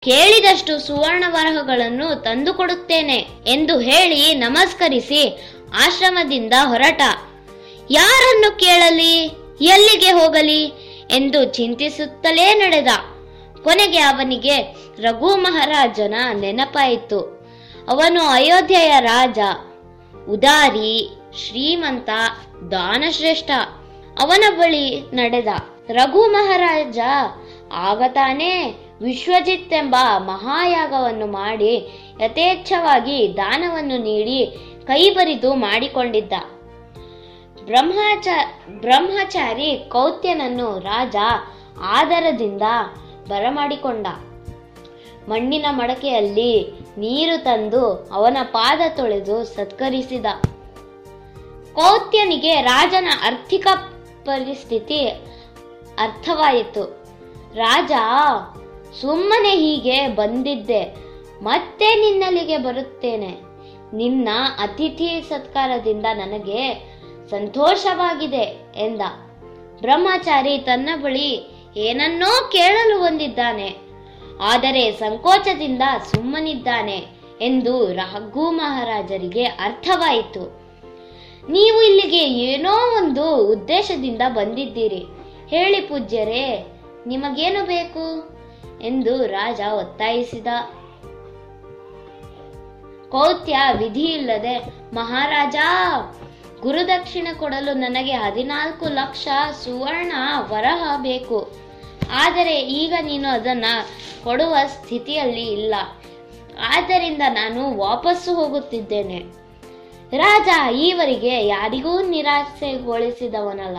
ಕೇಳಿದಷ್ಟು ಸುವರ್ಣ ವರಹಗಳನ್ನು ತಂದುಕೊಡುತ್ತೇನೆ ಎಂದು ಹೇಳಿ ನಮಸ್ಕರಿಸಿ ಆಶ್ರಮದಿಂದ ಹೊರಟ ಯಾರನ್ನು ಕೇಳಲಿ ಎಲ್ಲಿಗೆ ಹೋಗಲಿ ಎಂದು ಚಿಂತಿಸುತ್ತಲೇ ನಡೆದ ಕೊನೆಗೆ ಅವನಿಗೆ ರಘು ಮಹಾರಾಜನ ನೆನಪಾಯಿತು ಅವನು ಅಯೋಧ್ಯೆಯ ರಾಜ ಉದಾರಿ ಶ್ರೀಮಂತ ದಾನಶ್ರೇಷ್ಠ ಅವನ ಬಳಿ ನಡೆದ ರಘು ಮಹಾರಾಜ ಆಗ ತಾನೇ ವಿಶ್ವಜಿತ್ ಎಂಬ ಮಹಾಯಾಗವನ್ನು ಮಾಡಿ ಯಥೇಚ್ಛವಾಗಿ ದಾನವನ್ನು ನೀಡಿ ಕೈಬರಿದು ಮಾಡಿಕೊಂಡಿದ್ದ ಬ್ರಹ್ಮಚ ಬ್ರಹ್ಮಚಾರಿ ಕೌತ್ಯನನ್ನು ರಾಜ ಆದರದಿಂದ ಬರಮಾಡಿಕೊಂಡ ಮಣ್ಣಿನ ಮಡಕೆಯಲ್ಲಿ ನೀರು ತಂದು ಅವನ ಪಾದ ತೊಳೆದು ಸತ್ಕರಿಸಿದ ಕೌತ್ಯನಿಗೆ ರಾಜನ ಆರ್ಥಿಕ ಪರಿಸ್ಥಿತಿ ಅರ್ಥವಾಯಿತು ರಾಜ ಸುಮ್ಮನೆ ಹೀಗೆ ಬಂದಿದ್ದೆ ಮತ್ತೆ ನಿನ್ನಲ್ಲಿಗೆ ಬರುತ್ತೇನೆ ನಿನ್ನ ಅತಿಥಿ ಸತ್ಕಾರದಿಂದ ನನಗೆ ಸಂತೋಷವಾಗಿದೆ ಎಂದ ಬ್ರಹ್ಮಚಾರಿ ತನ್ನ ಬಳಿ ಏನನ್ನೋ ಕೇಳಲು ಬಂದಿದ್ದಾನೆ ಆದರೆ ಸಂಕೋಚದಿಂದ ಸುಮ್ಮನಿದ್ದಾನೆ ಎಂದು ರಘು ಮಹಾರಾಜರಿಗೆ ಅರ್ಥವಾಯಿತು ನೀವು ಇಲ್ಲಿಗೆ ಏನೋ ಒಂದು ಉದ್ದೇಶದಿಂದ ಬಂದಿದ್ದೀರಿ ಹೇಳಿ ಪೂಜ್ಯರೇ ನಿಮಗೇನು ಬೇಕು ಎಂದು ರಾಜ ಒತ್ತಾಯಿಸಿದ ಕೌತ್ಯ ವಿಧಿಯಿಲ್ಲದೆ ಮಹಾರಾಜ ಗುರುದಕ್ಷಿಣೆ ಕೊಡಲು ನನಗೆ ಹದಿನಾಲ್ಕು ಲಕ್ಷ ಸುವರ್ಣ ವರಹ ಬೇಕು ಆದರೆ ಈಗ ನೀನು ಅದನ್ನ ಕೊಡುವ ಸ್ಥಿತಿಯಲ್ಲಿ ಇಲ್ಲ ಆದ್ದರಿಂದ ನಾನು ವಾಪಸ್ಸು ಹೋಗುತ್ತಿದ್ದೇನೆ ರಾಜ ಈವರೆಗೆ ಯಾರಿಗೂ ನಿರಾಸೆಗೊಳಿಸಿದವನಲ್ಲ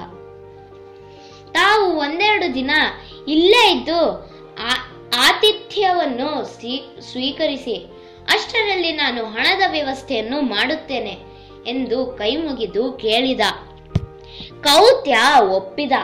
ತಾವು ಒಂದೆರಡು ದಿನ ಇಲ್ಲೇ ಇದ್ದು ಆ- ಆತಿಥ್ಯವನ್ನು ಸ್ವೀ- ಸ್ವೀಕರಿಸಿ ಅಷ್ಟರಲ್ಲಿ ನಾನು ಹಣದ ವ್ಯವಸ್ಥೆಯನ್ನು ಮಾಡುತ್ತೇನೆ ಎಂದು ಕೈ ಮುಗಿದು ಕೇಳಿದ ಕೌತ್ಯ ಒಪ್ಪಿದ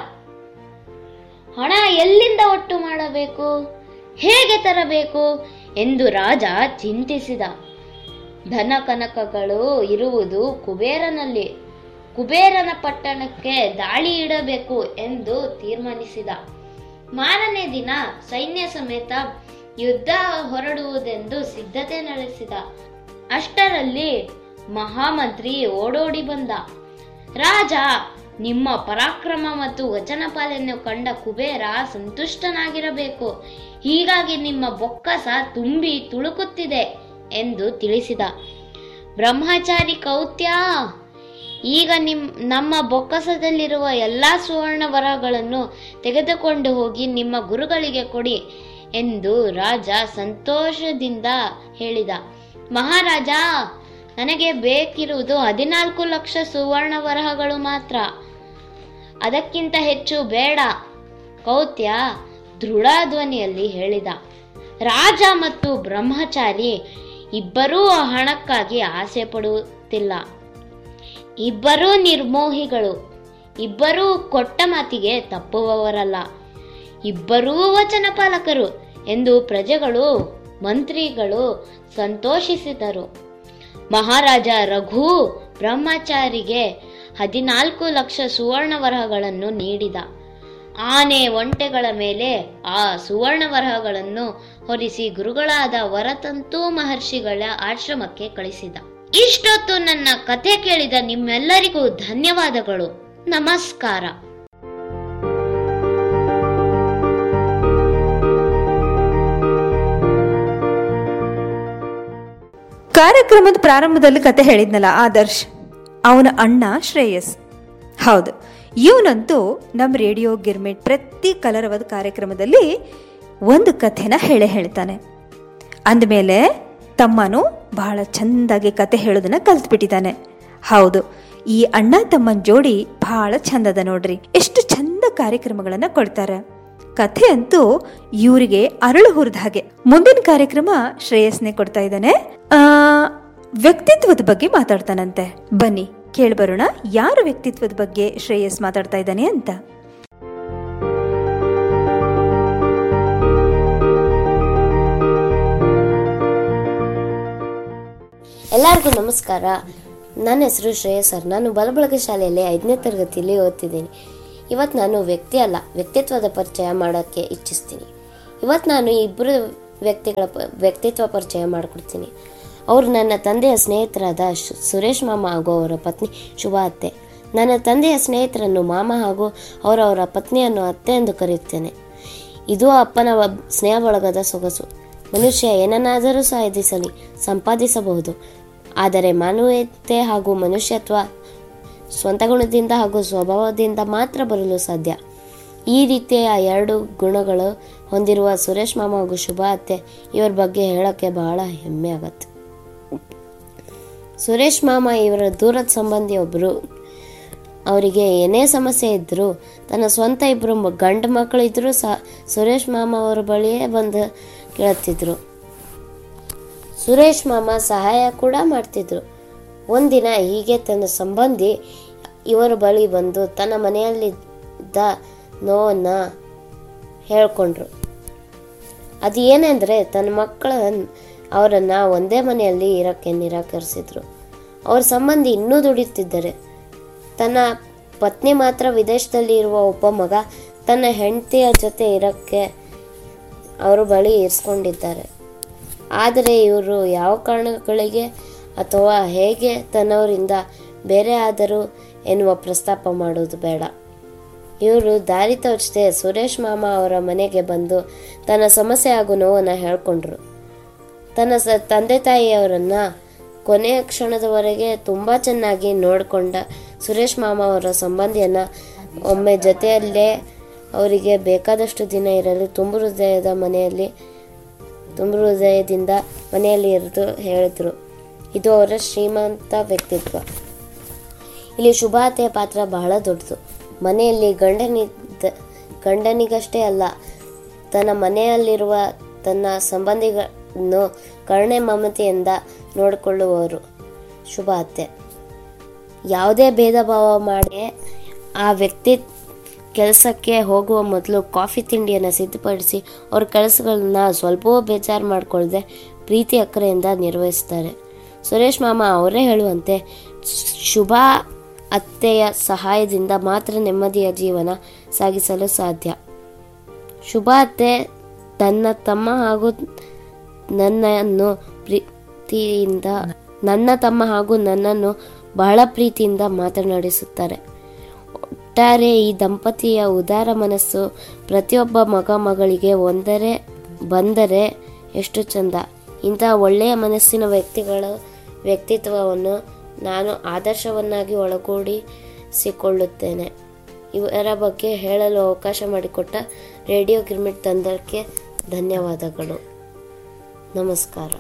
ಹಣ ಎಲ್ಲಿಂದ ಒಟ್ಟು ಮಾಡಬೇಕು ಹೇಗೆ ತರಬೇಕು ಎಂದು ರಾಜ ಚಿಂತಿಸಿದ ಧನ ಕನಕಗಳು ಇರುವುದು ಕುಬೇರನಲ್ಲಿ ಕುಬೇರನ ಪಟ್ಟಣಕ್ಕೆ ದಾಳಿ ಇಡಬೇಕು ಎಂದು ತೀರ್ಮಾನಿಸಿದ ಮಾರನೇ ದಿನ ಸೈನ್ಯ ಸಮೇತ ಯುದ್ಧ ಹೊರಡುವುದೆಂದು ಸಿದ್ಧತೆ ನಡೆಸಿದ ಅಷ್ಟರಲ್ಲಿ ಮಹಾಮಂತ್ರಿ ಓಡೋಡಿ ಬಂದ ರಾಜ ನಿಮ್ಮ ಪರಾಕ್ರಮ ಮತ್ತು ವಚನ ಪಾಲನೆ ಕಂಡ ಕುಬೇರ ಸಂತುಷ್ಟನಾಗಿರಬೇಕು ಹೀಗಾಗಿ ನಿಮ್ಮ ಬೊಕ್ಕಸ ತುಂಬಿ ತುಳುಕುತ್ತಿದೆ ಎಂದು ತಿಳಿಸಿದ ಬ್ರಹ್ಮಚಾರಿ ಕೌತ್ಯ ಈಗ ನಿಮ್ ನಮ್ಮ ಬೊಕ್ಕಸದಲ್ಲಿರುವ ಎಲ್ಲಾ ಸುವರ್ಣ ವರಗಳನ್ನು ತೆಗೆದುಕೊಂಡು ಹೋಗಿ ನಿಮ್ಮ ಗುರುಗಳಿಗೆ ಕೊಡಿ ಎಂದು ರಾಜ ಸಂತೋಷದಿಂದ ಹೇಳಿದ ಮಹಾರಾಜ ನನಗೆ ಬೇಕಿರುವುದು ಹದಿನಾಲ್ಕು ಲಕ್ಷ ಸುವರ್ಣ ವರಹಗಳು ಮಾತ್ರ ಅದಕ್ಕಿಂತ ಹೆಚ್ಚು ಬೇಡ ಕೌತ್ಯ ದೃಢ ಧ್ವನಿಯಲ್ಲಿ ಹೇಳಿದ ರಾಜ ಮತ್ತು ಬ್ರಹ್ಮಚಾರಿ ಇಬ್ಬರೂ ಆ ಹಣಕ್ಕಾಗಿ ಆಸೆ ಪಡುತ್ತಿಲ್ಲ ಇಬ್ಬರೂ ನಿರ್ಮೋಹಿಗಳು ಇಬ್ಬರೂ ಕೊಟ್ಟ ಮಾತಿಗೆ ತಪ್ಪುವವರಲ್ಲ ಇಬ್ಬರೂ ವಚನ ಪಾಲಕರು ಎಂದು ಪ್ರಜೆಗಳು ಮಂತ್ರಿಗಳು ಸಂತೋಷಿಸಿದರು ಮಹಾರಾಜ ರಘು ಬ್ರಹ್ಮಚಾರಿಗೆ ಹದಿನಾಲ್ಕು ಲಕ್ಷ ಸುವರ್ಣ ವರಹಗಳನ್ನು ನೀಡಿದ ಆನೆ ಒಂಟೆಗಳ ಮೇಲೆ ಆ ಸುವರ್ಣ ವರಹಗಳನ್ನು ಹೊರಿಸಿ ಗುರುಗಳಾದ ವರತಂತು ಮಹರ್ಷಿಗಳ ಆಶ್ರಮಕ್ಕೆ ಕಳಿಸಿದ ಇಷ್ಟೊತ್ತು ನನ್ನ ಕತೆ ಕೇಳಿದ ನಿಮ್ಮೆಲ್ಲರಿಗೂ ಧನ್ಯವಾದಗಳು ನಮಸ್ಕಾರ ಕಾರ್ಯಕ್ರಮದ ಪ್ರಾರಂಭದಲ್ಲಿ ಕತೆ ಹೇಳಿದ್ನಲ್ಲ ಆದರ್ಶ್ ಅವನ ಅಣ್ಣ ಶ್ರೇಯಸ್ ಹೌದು ಇವನಂತೂ ನಮ್ಮ ರೇಡಿಯೋ ಗಿರ್ಮಿಟ್ ಪ್ರತಿ ಕಲರವದ ಕಾರ್ಯಕ್ರಮದಲ್ಲಿ ಒಂದು ಕಥೆನ ಹೇಳೇ ಹೇಳ್ತಾನೆ ಅಂದಮೇಲೆ ತಮ್ಮನು ಬಹಳ ಚೆಂದಾಗಿ ಕತೆ ಹೇಳೋದನ್ನ ಕಲ್ತ್ಬಿಟ್ಟಿದ್ದಾನೆ ಹೌದು ಈ ಅಣ್ಣ ತಮ್ಮನ ಜೋಡಿ ಬಹಳ ಚಂದದ ನೋಡ್ರಿ ಎಷ್ಟು ಚಂದ ಕಾರ್ಯಕ್ರಮಗಳನ್ನ ಕೊಡ್ತಾರೆ ಕಥೆ ಅಂತೂ ಇವರಿಗೆ ಅರಳು ಹುರಿದ ಹಾಗೆ ಮುಂದಿನ ಕಾರ್ಯಕ್ರಮ ಶ್ರೇಯಸ್ನೇ ಕೊಡ್ತಾ ಇದ್ದಾನೆ ಆ ವ್ಯಕ್ತಿತ್ವದ ಬಗ್ಗೆ ಮಾತಾಡ್ತಾನಂತೆ ಬನ್ನಿ ಕೇಳ್ಬರೋಣ ಯಾರ ವ್ಯಕ್ತಿತ್ವದ ಬಗ್ಗೆ ಶ್ರೇಯಸ್ ಮಾತಾಡ್ತಾ ಇದ್ದಾನೆ ಅಂತ ಎಲ್ಲರಿಗೂ ನಮಸ್ಕಾರ ನನ್ನ ಹೆಸರು ಶ್ರೇಯಸ್ ಸರ್ ನಾನು ಬಲಬಳಗ ಶಾಲೆಯಲ್ಲಿ ಐದನೇ ತರಗತಿಯಲ್ಲಿ ಓದ್ತಿದ್ದೀನಿ ಇವತ್ತು ನಾನು ವ್ಯಕ್ತಿ ಅಲ್ಲ ವ್ಯಕ್ತಿತ್ವದ ಪರಿಚಯ ಮಾಡೋಕ್ಕೆ ಇಚ್ಛಿಸ್ತೀನಿ ಇವತ್ತು ನಾನು ಇಬ್ಬರು ವ್ಯಕ್ತಿಗಳ ಪ- ವ್ಯಕ್ತಿತ್ವ ಪರಿಚಯ ಮಾಡಿಕೊಡ್ತೀನಿ ಅವರು ನನ್ನ ತಂದೆಯ ಸ್ನೇಹಿತರಾದ ಶು- ಸುರೇಶ್ ಮಾಮ ಹಾಗೂ ಅವರ ಪತ್ನಿ ಶುಭ ಅತ್ತೆ ನನ್ನ ತಂದೆಯ ಸ್ನೇಹಿತರನ್ನು ಮಾಮ ಹಾಗೂ ಅವರವರ ಪತ್ನಿಯನ್ನು ಅತ್ತೆ ಎಂದು ಕರೆಯುತ್ತೇನೆ ಇದು ಅಪ್ಪನ ಒಬ್- ಸ್ನೇಹ ಬಳಗದ ಸೊಗಸು ಮನುಷ್ಯ ಏನನ್ನಾದರೂ ಸಾಧಿಸಲಿ ಸಂಪಾದಿಸಬಹುದು ಆದರೆ ಮಾನವೀಯತೆ ಹಾಗೂ ಮನುಷ್ಯತ್ವ ಸ್ವಂತ ಗುಣದಿಂದ ಹಾಗೂ ಸ್ವಭಾವದಿಂದ ಮಾತ್ರ ಬರಲು ಸಾಧ್ಯ ಈ ರೀತಿಯ ಎರಡು ಗುಣಗಳು ಹೊಂದಿರುವ ಸುರೇಶ್ ಮಾಮ ಹಾಗೂ ಶುಭ ಅತ್ತೆ ಇವರ ಬಗ್ಗೆ ಹೇಳೋಕ್ಕೆ ಬಹಳ ಹೆಮ್ಮೆ ಆಗತ್ತೆ ಸುರೇಶ್ ಮಾಮ ಇವರ ದೂರದ ಸಂಬಂಧಿ ಒಬ್ಬರು ಅವರಿಗೆ ಏನೇ ಸಮಸ್ಯೆ ಇದ್ದರೂ ತನ್ನ ಸ್ವಂತ ಇಬ್ಬರು ಗಂಡು ಮಕ್ಕಳು ಇದ್ದರೂ ಸಹ ಸುರೇಶ್ ಮಾಮ ಅವರ ಬಳಿಯೇ ಬಂದು ಕೇಳುತ್ತಿದ್ರು ಸುರೇಶ್ ಮಾಮ ಸಹಾಯ ಕೂಡ ಮಾಡ್ತಿದ್ರು ಒಂದಿನ ಹೀಗೆ ತನ್ನ ಸಂಬಂಧಿ ಇವರ ಬಳಿ ಬಂದು ತನ್ನ ಮನೆಯಲ್ಲಿದ್ದ ನೋವನ್ನು ಹೇಳ್ಕೊಂಡ್ರು ಅದು ಏನೆಂದರೆ ತನ್ನ ಮಕ್ಕಳ ಅವರನ್ನ ಒಂದೇ ಮನೆಯಲ್ಲಿ ಇರೋಕ್ಕೆ ನಿರಾಕರಿಸಿದ್ರು ಅವ್ರ ಸಂಬಂಧಿ ಇನ್ನೂ ದುಡಿಯುತ್ತಿದ್ದಾರೆ ತನ್ನ ಪತ್ನಿ ಮಾತ್ರ ವಿದೇಶದಲ್ಲಿ ಇರುವ ಒಬ್ಬ ಮಗ ತನ್ನ ಹೆಂಡತಿಯ ಜೊತೆ ಇರೋಕ್ಕೆ ಅವರು ಬಳಿ ಇರಿಸ್ಕೊಂಡಿದ್ದಾರೆ ಆದರೆ ಇವರು ಯಾವ ಕಾರಣಗಳಿಗೆ ಅಥವಾ ಹೇಗೆ ತನ್ನವರಿಂದ ಬೇರೆ ಆದರೂ ಎನ್ನುವ ಪ್ರಸ್ತಾಪ ಮಾಡುವುದು ಬೇಡ ಇವರು ದಾರಿ ತೋಚದೆ ಸುರೇಶ್ ಮಾಮ ಅವರ ಮನೆಗೆ ಬಂದು ತನ್ನ ಸಮಸ್ಯೆ ಹಾಗೂ ನೋವನ್ನು ಹೇಳ್ಕೊಂಡ್ರು ತನ್ನ ಸ ತಂದೆ ತಾಯಿಯವರನ್ನ ಕೊನೆಯ ಕ್ಷಣದವರೆಗೆ ತುಂಬ ಚೆನ್ನಾಗಿ ನೋಡಿಕೊಂಡ ಸುರೇಶ್ ಮಾಮ ಅವರ ಸಂಬಂಧಿಯನ್ನು ಒಮ್ಮೆ ಜೊತೆಯಲ್ಲೇ ಅವರಿಗೆ ಬೇಕಾದಷ್ಟು ದಿನ ಇರಲು ತುಂಬ ಹೃದಯದ ಮನೆಯಲ್ಲಿ ತುಂಬ ಹೃದಯದಿಂದ ಮನೆಯಲ್ಲಿ ಇರಿದು ಹೇಳಿದರು ಇದು ಅವರ ಶ್ರೀಮಂತ ವ್ಯಕ್ತಿತ್ವ ಇಲ್ಲಿ ಶುಭಾತೆಯ ಪಾತ್ರ ಬಹಳ ದೊಡ್ಡದು ಮನೆಯಲ್ಲಿ ಗಂಡನಿದ್ದ ಗಂಡನಿಗಷ್ಟೇ ಅಲ್ಲ ತನ್ನ ಮನೆಯಲ್ಲಿರುವ ತನ್ನ ಸಂಬಂಧಿಗಳನ್ನು ಕರುಣೆ ಮಮತೆಯಿಂದ ನೋಡಿಕೊಳ್ಳುವವರು ಶುಭ ಅತ್ತೆ ಯಾವುದೇ ಭೇದ ಭಾವ ಮಾಡಿ ಆ ವ್ಯಕ್ತಿ ಕೆಲಸಕ್ಕೆ ಹೋಗುವ ಮೊದಲು ಕಾಫಿ ತಿಂಡಿಯನ್ನು ಸಿದ್ಧಪಡಿಸಿ ಅವ್ರ ಕೆಲಸಗಳನ್ನ ಸ್ವಲ್ಪವೂ ಬೇಜಾರು ಮಾಡಿಕೊಳ್ಳದೆ ಪ್ರೀತಿ ಅಕ್ಕರೆಯಿಂದ ನಿರ್ವಹಿಸ್ತಾರೆ ಸುರೇಶ್ ಮಾಮ ಅವರೇ ಹೇಳುವಂತೆ ಶುಭ ಅತ್ತೆಯ ಸಹಾಯದಿಂದ ಮಾತ್ರ ನೆಮ್ಮದಿಯ ಜೀವನ ಸಾಗಿಸಲು ಸಾಧ್ಯ ಶುಭ ಅತ್ತೆ ತನ್ನ ತಮ್ಮ ಹಾಗೂ ನನ್ನನ್ನು ಪ್ರೀತಿಯಿಂದ ನನ್ನ ತಮ್ಮ ಹಾಗೂ ನನ್ನನ್ನು ಬಹಳ ಪ್ರೀತಿಯಿಂದ ಮಾತನಾಡಿಸುತ್ತಾರೆ ಒಟ್ಟಾರೆ ಈ ದಂಪತಿಯ ಉದಾರ ಮನಸ್ಸು ಪ್ರತಿಯೊಬ್ಬ ಮಗ ಮಗಳಿಗೆ ಒಂದರೆ ಬಂದರೆ ಎಷ್ಟು ಚಂದ ಇಂತಹ ಒಳ್ಳೆಯ ಮನಸ್ಸಿನ ವ್ಯಕ್ತಿಗಳ ವ್ಯಕ್ತಿತ್ವವನ್ನು ನಾನು ಆದರ್ಶವನ್ನಾಗಿ ಒಳಗೂಡಿಸಿಕೊಳ್ಳುತ್ತೇನೆ ಇವರ ಬಗ್ಗೆ ಹೇಳಲು ಅವಕಾಶ ಮಾಡಿಕೊಟ್ಟ ರೇಡಿಯೋ ಗಿರ್ಮಿಟ್ ತಂಡಕ್ಕೆ ಧನ್ಯವಾದಗಳು ನಮಸ್ಕಾರ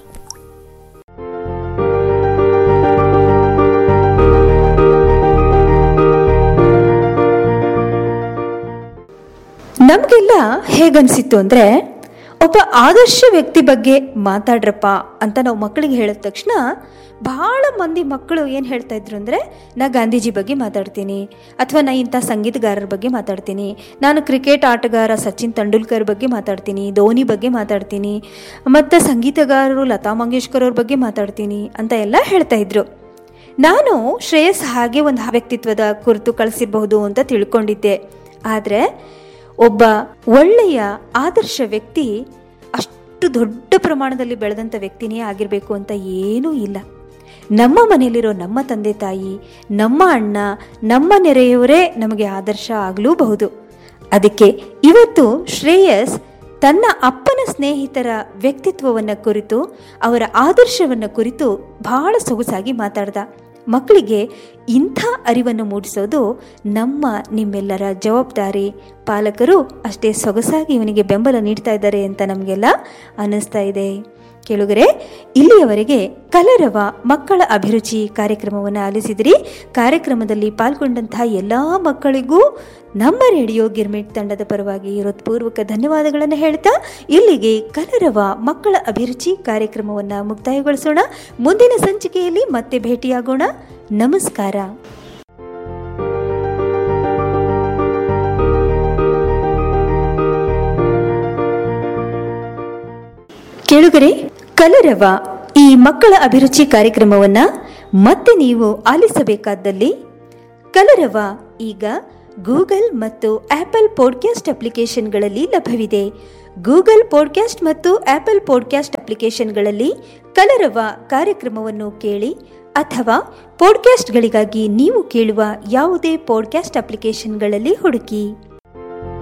ನಮಗೆಲ್ಲ ಹೇಗನ್ಸಿತ್ತು ಅಂದರೆ ಒಬ್ಬ ಆದರ್ಶ ವ್ಯಕ್ತಿ ಬಗ್ಗೆ ಮಾತಾಡ್ರಪ್ಪ ಅಂತ ನಾವು ಮಕ್ಕಳಿಗೆ ಹೇಳಿದ ತಕ್ಷಣ ಭಾಳ ಮಂದಿ ಮಕ್ಕಳು ಏನು ಹೇಳ್ತಾ ಇದ್ರು ಅಂದರೆ ನಾ ಗಾಂಧೀಜಿ ಬಗ್ಗೆ ಮಾತಾಡ್ತೀನಿ ಅಥವಾ ನಾ ಇಂಥ ಸಂಗೀತಗಾರರ ಬಗ್ಗೆ ಮಾತಾಡ್ತೀನಿ ನಾನು ಕ್ರಿಕೆಟ್ ಆಟಗಾರ ಸಚಿನ್ ತೆಂಡೂಲ್ಕರ್ ಬಗ್ಗೆ ಮಾತಾಡ್ತೀನಿ ಧೋನಿ ಬಗ್ಗೆ ಮಾತಾಡ್ತೀನಿ ಮತ್ತು ಸಂಗೀತಗಾರರು ಲತಾ ಮಂಗೇಶ್ಕರ್ ಅವ್ರ ಬಗ್ಗೆ ಮಾತಾಡ್ತೀನಿ ಅಂತ ಎಲ್ಲ ಹೇಳ್ತಾ ಇದ್ರು ನಾನು ಶ್ರೇಯಸ್ ಹಾಗೆ ಒಂದು ವ್ಯಕ್ತಿತ್ವದ ಕುರಿತು ಕಳಿಸಿರಬಹುದು ಅಂತ ತಿಳ್ಕೊಂಡಿದ್ದೆ ಆದರೆ ಒಬ್ಬ ಒಳ್ಳೆಯ ಆದರ್ಶ ವ್ಯಕ್ತಿ ಅಷ್ಟು ದೊಡ್ಡ ಪ್ರಮಾಣದಲ್ಲಿ ಬೆಳೆದಂಥ ವ್ಯಕ್ತಿನೇ ಆಗಿರಬೇಕು ಅಂತ ಏನೂ ಇಲ್ಲ ನಮ್ಮ ಮನೆಯಲ್ಲಿರೋ ನಮ್ಮ ತಂದೆ ತಾಯಿ ನಮ್ಮ ಅಣ್ಣ ನಮ್ಮ ನೆರೆಯವರೇ ನಮಗೆ ಆದರ್ಶ ಆಗಲೂಬಹುದು ಅದಕ್ಕೆ ಇವತ್ತು ಶ್ರೇಯಸ್ ತನ್ನ ಅಪ್ಪನ ಸ್ನೇಹಿತರ ವ್ಯಕ್ತಿತ್ವವನ್ನು ಕುರಿತು ಅವರ ಆದರ್ಶವನ್ನು ಕುರಿತು ಬಹಳ ಸೊಗಸಾಗಿ ಮಾತಾಡ್ದ ಮಕ್ಕಳಿಗೆ ಇಂಥ ಅರಿವನ್ನು ಮೂಡಿಸೋದು ನಮ್ಮ ನಿಮ್ಮೆಲ್ಲರ ಜವಾಬ್ದಾರಿ ಪಾಲಕರು ಅಷ್ಟೇ ಸೊಗಸಾಗಿ ಇವನಿಗೆ ಬೆಂಬಲ ನೀಡ್ತಾ ಇದ್ದಾರೆ ಅಂತ ನಮಗೆಲ್ಲ ಅನ್ನಿಸ್ತಾ ಇದೆ ಕೇಳುಗರೆ ಇಲ್ಲಿಯವರೆಗೆ ಕಲರವ ಮಕ್ಕಳ ಅಭಿರುಚಿ ಕಾರ್ಯಕ್ರಮವನ್ನು ಆಲಿಸಿದಿರಿ ಕಾರ್ಯಕ್ರಮದಲ್ಲಿ ಪಾಲ್ಗೊಂಡಂತಹ ಎಲ್ಲ ಮಕ್ಕಳಿಗೂ ನಮ್ಮ ರೇಡಿಯೋ ಗಿರ್ಮಿಟ್ ತಂಡದ ಪರವಾಗಿ ಹೃತ್ಪೂರ್ವಕ ಧನ್ಯವಾದಗಳನ್ನು ಹೇಳ್ತಾ ಇಲ್ಲಿಗೆ ಕಲರವ ಮಕ್ಕಳ ಅಭಿರುಚಿ ಕಾರ್ಯಕ್ರಮವನ್ನು ಮುಕ್ತಾಯಗೊಳಿಸೋಣ ಮುಂದಿನ ಸಂಚಿಕೆಯಲ್ಲಿ ಮತ್ತೆ ಭೇಟಿಯಾಗೋಣ ನಮಸ್ಕಾರ ಕೇಳುಗರೆ ಕಲರವ ಈ ಮಕ್ಕಳ ಅಭಿರುಚಿ ಕಾರ್ಯಕ್ರಮವನ್ನ ಮತ್ತೆ ನೀವು ಆಲಿಸಬೇಕಾದಲ್ಲಿ ಕಲರವ ಈಗ ಗೂಗಲ್ ಮತ್ತು ಆಪಲ್ ಪಾಡ್ಕ್ಯಾಸ್ಟ್ ಅಪ್ಲಿಕೇಶನ್ಗಳಲ್ಲಿ ಲಭ್ಯವಿದೆ ಗೂಗಲ್ ಪಾಡ್ಕ್ಯಾಸ್ಟ್ ಮತ್ತು ಆಪಲ್ ಪಾಡ್ಕ್ಯಾಸ್ಟ್ ಅಪ್ಲಿಕೇಶನ್ಗಳಲ್ಲಿ ಕಲರವ ಕಾರ್ಯಕ್ರಮವನ್ನು ಕೇಳಿ ಅಥವಾ ಪಾಡ್ಕ್ಯಾಸ್ಟ್ಗಳಿಗಾಗಿ ನೀವು ಕೇಳುವ ಯಾವುದೇ ಪಾಡ್ಕ್ಯಾಸ್ಟ್ ಅಪ್ಲಿಕೇಶನ್ಗಳಲ್ಲಿ ಹುಡುಕಿ